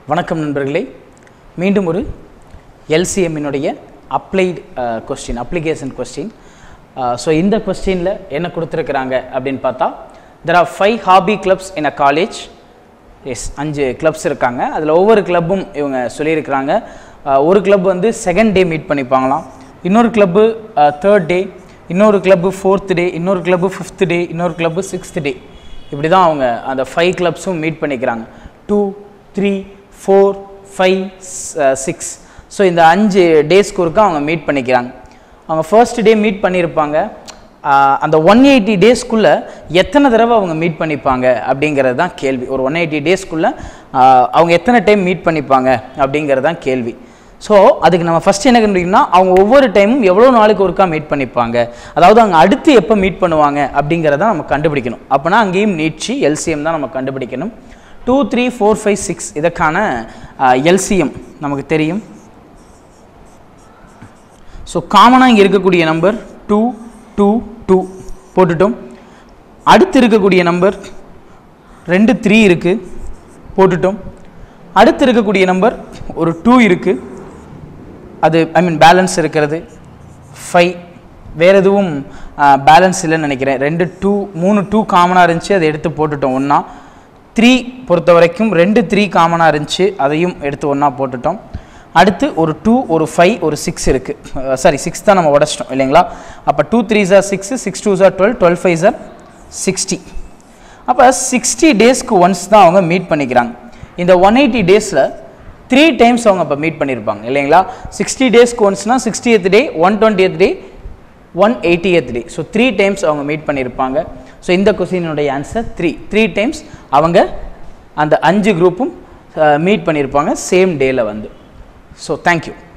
வணக்கம் நண்பர்களே மீண்டும் ஒரு எல்சிஎம்மினுடைய applied question application question so இந்த கொஸ்டினில் என்ன கொடுத்துருக்குறாங்க அப்படின்னு பார்த்தா there are five hobby clubs in a college yes அஞ்சு கிளப்ஸ் இருக்காங்க அதில் ஒவ்வொரு கிளப்பும் இவங்க சொல்லியிருக்கிறாங்க அஹ், ஒரு கிளப் வந்து செகண்ட் டே மீட் பண்ணிப்பாங்களாம் இன்னொரு கிளப்பு தேர்ட் டே இன்னொரு கிளப்பு ஃபோர்த் டே இன்னொரு கிளப்பு ஃபிஃப்த் டே இன்னொரு கிளப்பு சிக்ஸ்த் டே இப்படி தான் அவங்க அந்த ஃபைவ் கிளப்ஸும் மீட் பண்ணிக்கிறாங்க two three four five six so இந்த அஞ்சு டேஸ்க்கு ஒருக்கா அவங்க மீட் பண்ணிக்கிறாங்க அவங்க ஃபர்ஸ்ட் டே மீட் பண்ணியிருப்பாங்க ஆஹ் அந்த ஒன் எயிட்டி டேஸ்க்குள்ளே எத்தனை தடவை அவங்க மீட் பண்ணிப்பாங்க அப்படிங்கிறது தான் கேள்வி ஒரு ஒன் எயிட்டி டேஸ்க்குள்ளே அவங்க எத்தனை டைம் மீட் பண்ணிப்பாங்க அப்படிங்கிறது தான் கேள்வி ஸோ அதுக்கு நம்ம ஃபஸ்ட் என்ன கண்டுபிடிக்கணும்னா அவங்க ஒவ்வொரு டைமும் எவ்வளோ நாளுக்கு ஒருக்கா மீட் பண்ணிப்பாங்க அதாவது அவங்க அடுத்து எப்போ மீட் பண்ணுவாங்க அப்படிங்கிறத நம்ம கண்டுபிடிக்கணும் அப்போனா அங்கேயும் நீட்சி எல்சிஎம் தான் நம்ம கண்டுபிடிக்கணும் two three four five six இதற்கான எல்சிஎம் நமக்கு தெரியும் ஸோ காமனாக இங்கே இருக்கக்கூடிய நம்பர் டூ டூ டூ போட்டுட்டோம் அடுத்து இருக்கக்கூடிய நம்பர் ரெண்டு த்ரீ இருக்குது போட்டுட்டோம் அடுத்து இருக்கக்கூடிய நம்பர் ஒரு டூ இருக்குது அது ஐ மீன் பேலன்ஸ் இருக்கிறது ஃபைவ் வேறு எதுவும் பேலன்ஸ் இல்லைன்னு நினைக்கிறேன் ரெண்டு டூ மூணு டூ காமனாக இருந்துச்சு அதை எடுத்து போட்டுட்டோம் ஒன்றா த்ரீ பொறுத்த வரைக்கும் ரெண்டு த்ரீ காமனாக இருந்துச்சு அதையும் எடுத்து ஒன்றா போட்டுட்டோம் அடுத்து ஒரு டூ ஒரு ஃபைவ் ஒரு சிக்ஸ் இருக்குது சாரி சிக்ஸ் தான் நம்ம உடச்சிட்டோம் இல்லைங்களா அப்போ two three sir six six two sir twelve twelve five sir sixty அப்போ சிக்ஸ்டி டேஸ்க்கு ஒன்ஸ் தான் அவங்க மீட் பண்ணிக்கிறாங்க இந்த ஒன் எயிட்டி டேஸில் த்ரீ டைம்ஸ் அவங்க இப்போ மீட் பண்ணியிருப்பாங்க இல்லைங்களா சிக்ஸ்டி டேஸ்க்கு ஒன்ஸ்னால் sixtieth day one twentieth day one eightieth day so three times அவங்க மீட் பண்ணியிருப்பாங்க ஸோ இந்த கொஸ்டினுடைய ஆன்சர் த்ரீ த்ரீ டைம்ஸ் அவங்க அந்த அஞ்சு குரூப்பும் மீட் பண்ணியிருப்பாங்க சேம் டேயில் வந்து ஸோ தேங்க்யூ